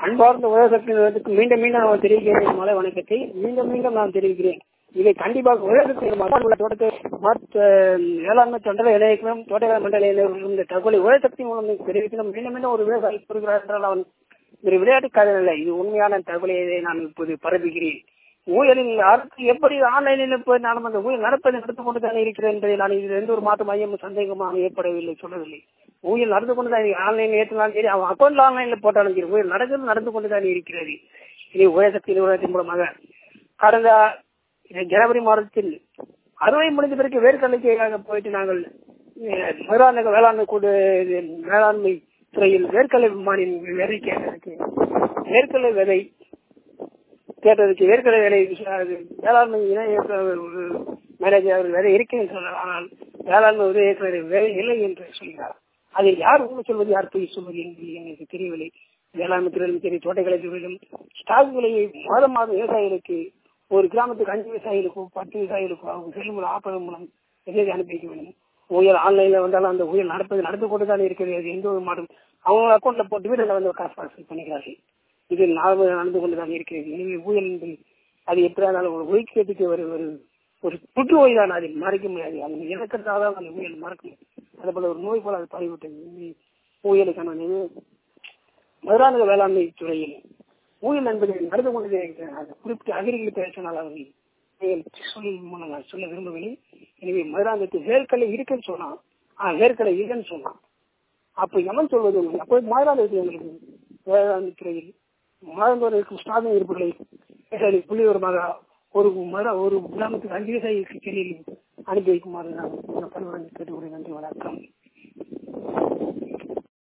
அன்பார்ந்த உலகத்திற்கு மீண்டும் மீண்டும் நான் தெரிவிக்கிறேன் மலை வணக்கத்தை மீண்டும் மீண்டும் நான் தெரிவிக்கிறேன் இதை கண்டிப்பாக உலகத்தில் மக்கள் தோட்டத்தை வேளாண்மை தொண்டரை இணையங்களும் தோட்டக்கலை மண்டல இணையர்களும் இந்த தகவலை உலகத்தின் மூலம் தெரிவிக்கணும் மீண்டும் மீண்டும் ஒரு விவசாயி கூறுகிறார் என்றால் அவன் ஒரு விளையாட்டுக்காரன் இல்லை இது உண்மையான தகவலை நான் இப்போது பரப்புகிறேன் ஊழலில் அரசு எப்படி ஆன்லைனில் இப்போ நான் அந்த ஊழல் நடப்பதை நடந்து கொண்டு தான் இருக்கிறேன் என்பதை நான் இதில் எந்த ஒரு மாற்றம் மையம் சந்தேகமாக ஏற்படவில்லை சொல்லவில்லை ஊழல் நடந்து கொண்டு தான் ஆன்லைன் ஏற்றினாலும் சரி அவன் அக்கௌண்ட்ல ஆன்லைன்ல போட்டாலும் சரி ஊழல் நடக்கிறது நடந்து கொண்டு தான் இருக்கிறது இனி உயர்சக்தி நிறுவனத்தின் மூலமாக கடந்த ஜனவரி மாதத்தில் அறுவை முடிந்த பிறகு வேர்க்கடலைக்காக போயிட்டு நாங்கள் மதுராந்தக வேளாண்மை கூடு வேளாண்மை துறையில் வேர்க்கடலை விமானின் விதை கேட்டதுக்கு வேர்க்கடலை விதை கேட்டதுக்கு வேர்க்கடலை விலை வேளாண்மை இணைய மேனேஜர் அவர் விதை இருக்கிறேன் சொன்னார் ஆனால் வேளாண்மை உதவி இயக்குனர் விதை இல்லை என்று சொல்கிறார் அதை யார் உண்மை சொல்வது யார் பொய் சொல்வது என்று எனக்கு தெரியவில்லை வேளாண்மை துறையிலும் சரி தோட்டக்கலை துறையிலும் ஸ்டாக் விலையை மாதம் மாதம் விவசாயிகளுக்கு ஒரு கிராமத்துக்கு அஞ்சு விவசாயிகளுக்கும் பத்து விவசாயிகளுக்கும் அவங்க செல்லும் ஆப்பதன் மூலம் எதை அனுப்பி வைக்க வேண்டும் ஊழல் ஆன்லைன்ல வந்தாலும் அந்த ஊழல் நடப்பது நடந்து கொண்டு தான் இருக்கிறது அது எந்த ஒரு மாற்றம் அவங்க அக்கௌண்ட்ல போட்டு வீட்டில் வந்து காசு பாஸ் பண்ணிக்கிறார்கள் இது நார்மல் நடந்து கொண்டு தான் இருக்கிறது எனவே ஊழல் என்பது அது எப்படி இருந்தாலும் ஒரு ஒய்க்கிறதுக்கு ஒரு ஒரு ஒரு புற்றுநோய் தான் அதில் மறைக்க முடியாது அந்த இறக்கிறதாக தான் அந்த ஊழல் மறக்க முடியும் அதே போல ஒரு நோய் போல அது பரவிவிட்டது ஊழலுக்கான மதுராந்தக வேளாண்மை துறையில் ஊழல் என்பது நடந்து கொண்டதே இருக்கிறது குறிப்பிட்ட அகிரிகள் பேசினால் அவர்கள் சொல்லின் மூலம் நான் சொல்ல விரும்பவில்லை எனவே மதுராந்தகத்தில் வேர்க்கலை இருக்குன்னு சொன்னான் ஆஹ் வேர்க்கலை இல்லைன்னு சொன்னான் அப்ப எவன் சொல்வது அப்போ மதுராந்தகத்தில் எங்களுக்கு வேளாண்மை துறையில் மாதந்தோறும் இருக்கும் ஸ்டாதிங் இருப்புகளை புள்ளிவரமாக ஒரு மர ஒரு கிராமத்துக்கு அஞ்சு விவசாயி செடியில் அனுப்பி வைக்குமாறு நான் பல்வரன் கேட்டுக்கொள்ள நன்றி வணக்கம்